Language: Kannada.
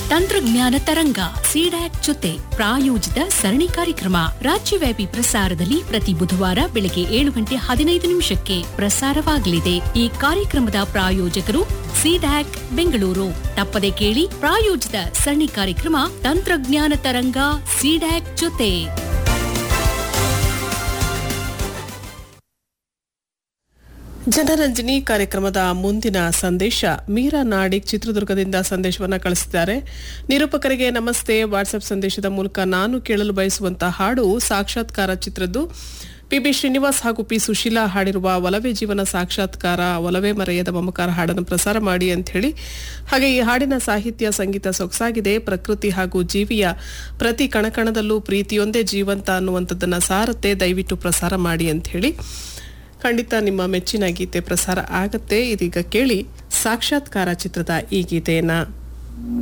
ತಂತ್ರಜ್ಞಾನ ತರಂಗ ಸಿಡ್ಯಾಕ್ ಜೊತೆ ಪ್ರಾಯೋಜಿತ ಸರಣಿ ಕಾರ್ಯಕ್ರಮ ರಾಜ್ಯವ್ಯಾಪಿ ಪ್ರಸಾರದಲ್ಲಿ ಪ್ರತಿ ಬುಧವಾರ ಬೆಳಗ್ಗೆ ಏಳು ಗಂಟೆ ಹದಿನೈದು ನಿಮಿಷಕ್ಕೆ ಪ್ರಸಾರವಾಗಲಿದೆ ಈ ಕಾರ್ಯಕ್ರಮದ ಪ್ರಾಯೋಜಕರು ಸಿಡ್ಯಾಕ್ ಬೆಂಗಳೂರು ತಪ್ಪದೆ ಕೇಳಿ ಪ್ರಾಯೋಜಿತ ಸರಣಿ ಕಾರ್ಯಕ್ರಮ ತಂತ್ರಜ್ಞಾನ ತರಂಗ ಸಿಡ್ಯಾಕ್ ಜೊತೆ ಜನರಂಜನಿ ಕಾರ್ಯಕ್ರಮದ ಮುಂದಿನ ಸಂದೇಶ ಮೀರಾ ನಾಡಿಗ್ ಚಿತ್ರದುರ್ಗದಿಂದ ಸಂದೇಶವನ್ನ ಕಳಿಸಿದ್ದಾರೆ ನಿರೂಪಕರಿಗೆ ನಮಸ್ತೆ ವಾಟ್ಸ್ಆಪ್ ಸಂದೇಶದ ಮೂಲಕ ನಾನು ಕೇಳಲು ಬಯಸುವಂತಹ ಹಾಡು ಸಾಕ್ಷಾತ್ಕಾರ ಚಿತ್ರದ್ದು ಪಿಬಿ ಶ್ರೀನಿವಾಸ್ ಹಾಗೂ ಪಿ ಸುಶೀಲಾ ಹಾಡಿರುವ ಒಲವೇ ಜೀವನ ಸಾಕ್ಷಾತ್ಕಾರ ಒಲವೇ ಮರೆಯದ ಮಮಕಾರ ಹಾಡನ್ನು ಪ್ರಸಾರ ಮಾಡಿ ಅಂತ ಹೇಳಿ ಹಾಗೆ ಈ ಹಾಡಿನ ಸಾಹಿತ್ಯ ಸಂಗೀತ ಸೊಗಸಾಗಿದೆ ಪ್ರಕೃತಿ ಹಾಗೂ ಜೀವಿಯ ಪ್ರತಿ ಕಣಕಣದಲ್ಲೂ ಪ್ರೀತಿಯೊಂದೇ ಜೀವಂತ ಅನ್ನುವಂಥದ್ದನ್ನ ಸಾರತ್ತೆ ದಯವಿಟ್ಟು ಪ್ರಸಾರ ಮಾಡಿ ಅಂತ ಹೇಳಿ ಖಂಡಿತ ನಿಮ್ಮ ಮೆಚ್ಚಿನ ಗೀತೆ ಪ್ರಸಾರ ಆಗತ್ತೆ ಇದೀಗ ಕೇಳಿ ಸಾಕ್ಷಾತ್ಕಾರ ಚಿತ್ರದ ಈ ಗೀತೆಯನ್ನ